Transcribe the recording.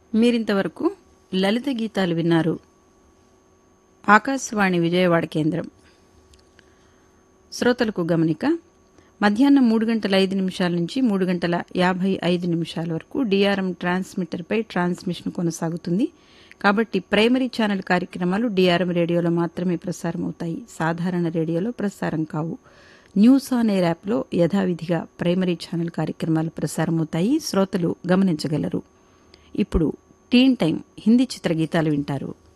మీరింతవరకు లలిత గీతాలు విన్నారు ఆకాశవాణి విజయవాడ కేంద్రం శ్రోతలకు గమనిక మధ్యాహ్నం మూడు గంటల ఐదు నిమిషాల నుంచి మూడు గంటల యాభై ఐదు నిమిషాల వరకు డిఆర్ఎం ట్రాన్స్మిటర్పై ట్రాన్స్మిషన్ కొనసాగుతుంది కాబట్టి ప్రైమరీ ఛానల్ కార్యక్రమాలు డిఆర్ఎం రేడియోలో మాత్రమే ప్రసారం అవుతాయి సాధారణ రేడియోలో ప్రసారం కావు న్యూస్ ఆన్ ఎయిర్ యాప్లో యథావిధిగా ప్రైమరీ ఛానల్ కార్యక్రమాలు ప్రసారమవుతాయి శ్రోతలు గమనించగలరు ఇప్పుడు టీన్ టైం హిందీ చిత్రగీతాలు వింటారు